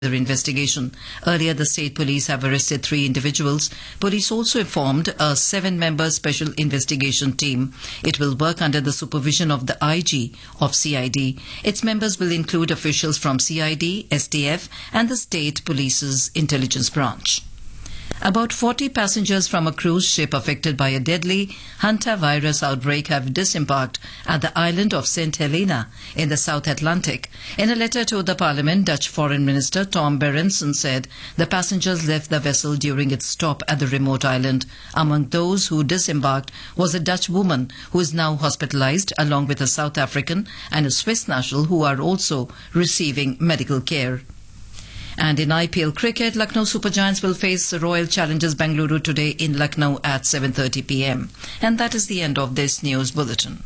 their investigation. Earlier, the state police have arrested three individuals. Police also informed a seven member special investigation team. It will work under the supervision of the IG of CID. Its members will include officials from CID, STF, and the state police's intelligence branch. About 40 passengers from a cruise ship affected by a deadly hantavirus outbreak have disembarked at the island of St. Helena in the South Atlantic. In a letter to the Parliament, Dutch Foreign Minister Tom Berenson said the passengers left the vessel during its stop at the remote island. Among those who disembarked was a Dutch woman who is now hospitalized, along with a South African and a Swiss national who are also receiving medical care. And in IPL cricket, Lucknow Super Giants will face the Royal Challengers Bangalore today in Lucknow at 7:30 p.m. And that is the end of this news bulletin.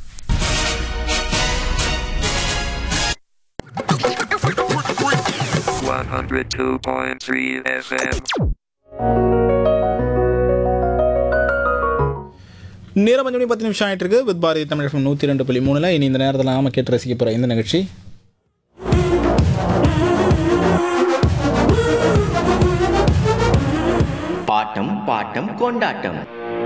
One hundred two point three FM. நேரம் அஞ்சு மணி பத்து நிமிஷம் ஆயிட்டு இருக்கு with Bharathi Tamil நூற்றி ரெண்டு புள்ளி மூணுல இனி இந்த நேரத்தில் நாம கேட்டு ரசிக்க போகிற இந்த நிகழ்ச்சி பாட்டம் பாட்டம் கொண்டாட்டம்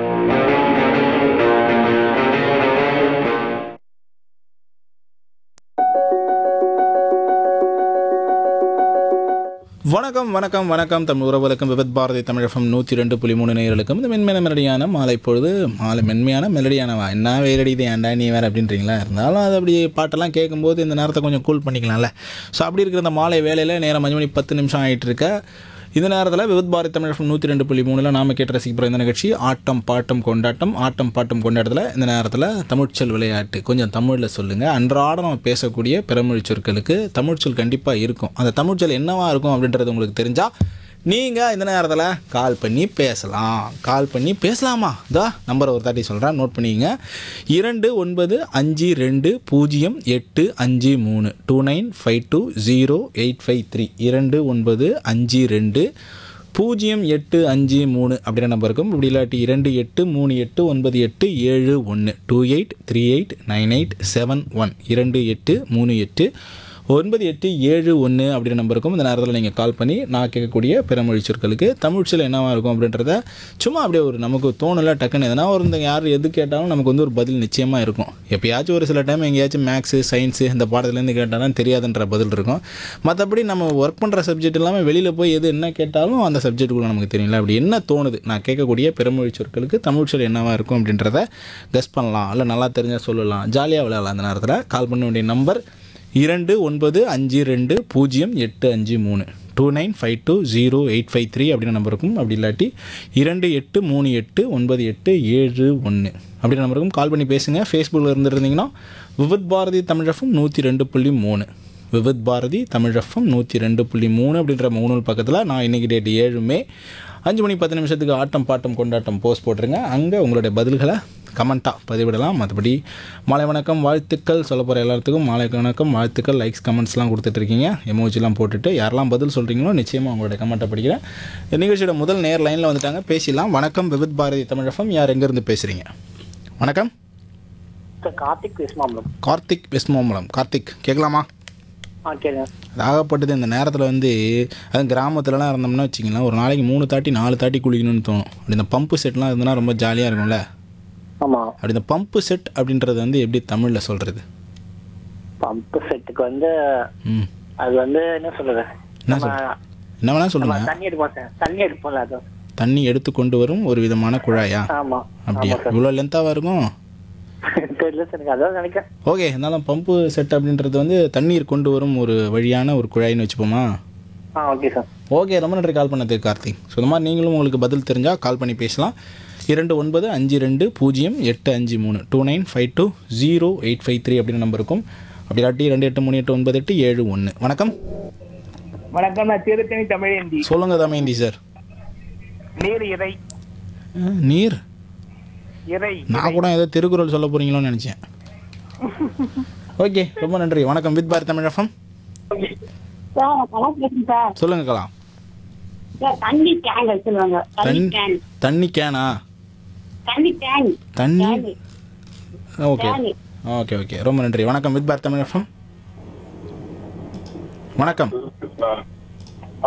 வணக்கம் வணக்கம் வணக்கம் தமிழ் உறவுகளுக்கும் விபத் பாரதி தமிழகம் நூற்றி ரெண்டு புள்ளி மூணு நேயர்களுக்கும் இந்த மென்மையான மெலடியான மாலை பொழுது மாலை மென்மையான மெலடியானவா என்ன வெயிலடிது ஏன்டா நீ வேறு அப்படின்றீங்களா இருந்தாலும் அது அப்படி பாட்டெல்லாம் கேட்கும்போது இந்த நேரத்தை கொஞ்சம் கூல் பண்ணிக்கலாம்ல ஸோ அப்படி இருக்கிற இந்த மாலை வேலையில் நேரம் அஞ்சு மணி பத்து நிமிஷம் ஆகிட்டு இருக்க இந்த நேரத்தில் விபத் பாரதி தமிழகம் நூற்றி ரெண்டு புள்ளி மூணில் நாம கேட்டு ரசிக்க போகிற இந்த நிகழ்ச்சி ஆட்டம் பாட்டம் கொண்டாட்டம் ஆட்டம் பாட்டம் கொண்டாட்டத்தில் இந்த நேரத்தில் தமிழ்ச்சொல் விளையாட்டு கொஞ்சம் தமிழில் சொல்லுங்கள் அன்றாடம் நம்ம பேசக்கூடிய பிறமொழி சொற்களுக்கு தமிழ்ச்சொல் கண்டிப்பாக இருக்கும் அந்த தமிழ்ச்சொல் என்னவா இருக்கும் அப்படின்றது உங்களுக்கு தெரிஞ்சால் நீங்கள் இந்த நேரத்தில் கால் பண்ணி பேசலாம் கால் பண்ணி பேசலாமா இதா நம்பரை ஒரு தாட்டி சொல்கிறேன் நோட் பண்ணிக்கங்க இரண்டு ஒன்பது அஞ்சு ரெண்டு பூஜ்ஜியம் எட்டு அஞ்சு மூணு two nine five two zero eight five three இரண்டு ஒன்பது அஞ்சு ரெண்டு பூஜ்ஜியம் எட்டு அஞ்சு மூணு அப்படின்ற நம்பர் இருக்கும் இப்படி இல்லாட்டி இரண்டு எட்டு மூணு எட்டு ஒன்பது எட்டு ஏழு ஒன்று two eight three eight nine eight seven one இரண்டு எட்டு மூணு எட்டு ஒன்பது எட்டு ஏழு ஒன்று அப்படின்ற நம்பருக்கும் இந்த நேரத்தில் நீங்கள் கால் பண்ணி நான் கேட்கக்கூடிய பிறமொழி சொற்களுக்கு தமிழ்ச்சியில் என்னவாக இருக்கும் அப்படின்றத சும்மா அப்படியே ஒரு நமக்கு தோணலை டக்குன்னு எதனா ஒரு இந்த யார் எது கேட்டாலும் நமக்கு வந்து ஒரு பதில் நிச்சயமாக இருக்கும் எப்பயாச்சும் ஒரு சில டைம் எங்கேயாச்சும் மேக்ஸு சயின்ஸு இந்த பாடத்துலேருந்து கேட்டாலும் தெரியாதுன்ற பதில் இருக்கும் மற்றபடி நம்ம ஒர்க் பண்ணுற சப்ஜெக்ட் இல்லாமல் வெளியில் போய் எது என்ன கேட்டாலும் அந்த சப்ஜெக்ட்டுக்குள்ள நமக்கு தெரியல அப்படி என்ன தோணுது நான் கேட்கக்கூடிய பிறமொழி சொற்களுக்கு தமிழ்ச்சொல் என்னவாக இருக்கும் அப்படின்றத கெஸ் பண்ணலாம் இல்லை நல்லா தெரிஞ்சால் சொல்லலாம் ஜாலியாக விளையாடலாம் அந்த நேரத்தில் கால் பண்ண வேண்டிய நம்பர் இரண்டு ஒன்பது அஞ்சு ரெண்டு பூஜ்ஜியம் எட்டு அஞ்சு மூணு two nine five two zero eight five three அப்படின்ற நம்பர் இருக்கும் அப்படி இல்லாட்டி இரண்டு எட்டு மூணு எட்டு ஒன்பது எட்டு ஏழு ஒன்று அப்படின்ற நம்பருக்கும் கால் பண்ணி பேசுங்க ஃபேஸ்புக்கில் இருந்துருந்தீங்கன்னா விவித் பாரதி தமிழகம் நூற்றி ரெண்டு புள்ளி மூணு விவித் பாரதி தமிழகம் நூற்றி ரெண்டு புள்ளி மூணு அப்படின்ற மூணு பக்கத்தில் நான் இன்றைக்கி டேட் ஏழு மே அஞ்சு மணி பத்து நிமிஷத்துக்கு ஆட்டம் பாட்டம் கொண்டாட்டம் போஸ்ட் போட்டுருங்க அங்கே உங்களுடைய பதில்களை கமெண்ட்டாக பதிவிடலாம் மற்றபடி மாலை வணக்கம் வாழ்த்துக்கள் சொல்ல போகிற எல்லாத்துக்கும் மாலை வணக்கம் வாழ்த்துக்கள் லைக்ஸ் கமெண்ட்ஸ்லாம் கொடுத்துட்ருக்கீங்க எமோஜிலாம் போட்டுட்டு யாரெல்லாம் பதில் சொல்கிறீங்களோ நிச்சயமாக உங்களுடைய கமெண்ட்டை படிக்கிறேன் இந்த நிகழ்ச்சியோட முதல் நேர் லைனில் வந்துட்டாங்க பேசிடலாம் வணக்கம் விவித் பாரதி தமிழகம் யார் எங்கேருந்து பேசுகிறீங்க வணக்கம் சார் கார்த்திக் விஸ்மாம்பலம் கார்த்திக் வெஸ்மோமலம் கார்த்திக் கேட்கலாமா ஆ கேளுங்க அது ஆகப்பட்டது இந்த நேரத்தில் வந்து அதுவும் கிராமத்துலலாம் இருந்தோம்னா வச்சிங்களேன் ஒரு நாளைக்கு மூணு தாட்டி நாலு தாட்டி குளிக்கணும்னு தோணும் அப்படி இந்த பம்பு செட்லாம் இருந்ததுன்னா ரொம்ப ஜாலியாக இருக்கும்ல ஆமாம் அப்படி இந்த பம்பு செட் அப்படின்றது வந்து எப்படி தமிழில் சொல்கிறது பம்ப் செட்டுக்கு வந்து ம் அது வந்து என்ன சொல்றது என்ன நம்ம சொல்ற? என்ன வேணால் நம்ம சொல்லுங்கள் தண்ணி எடுப்போம் சார் தண்ணி எடுப்போம்ல அது தண்ணி எடுத்து கொண்டு வரும் ஒரு விதமான குழாயா ஆமா அப்படியா ஆமா சார் இவ்வளோ லென்த்தாவாக இருக்கும் தெரியல சார் எனக்கு அதான் நினைக்கிறேன் ஓகே இருந்தாலும் பம்பு செட் அப்படின்றது வந்து தண்ணீர் கொண்டு வரும் ஒரு வழியான ஒரு குழாயின்னு வச்சுப்போமா ஆ ஓகே சார் ஓகே ரொம்ப நன்றி கால் பண்ணதுக்கு கார்த்திக் ஸோ இந்த மாதிரி நீங்களும் உங்களுக்கு பதில் தெரிஞ்சால் கால் பண்ணி பேசலாம் இரண்டு ஒன்பது அஞ்சு ரெண்டு பூஜ்ஜியம் எட்டு அஞ்சு மூணு two nine five two zero eight five three அப்படின்னு நம்பர் இருக்கும் அப்படி இல்லாட்டி ரெண்டு எட்டு மூணு எட்டு ஒன்பது எட்டு ஏழு ஒன்று வணக்கம் வணக்கம் நான் திருத்தணி தமிழேந்தி சொல்லுங்கள் தமேந்தி சார் நீர் இறை அஹ், நீர் இறை நான் கூட ஏதோ திருக்குறள் சொல்ல போகிறீங்களோன்னு நினச்சேன் ஓகே ரொம்ப நன்றி வணக்கம் வித் பார் தமிழகம் சார் நான் கலா பேசுறேன் சார் சொல்லுங்க கலா சார் தண்ணி கேன் வச்சிருவாங்க தண்ணி தண்ணி கேன் தண்ணி கேனா தண்ணி கேன் தண்ணி can. Okay can. Okay okay ரொம்ப நன்றி வணக்கம் வித் பார் தமிழகம் வணக்கம்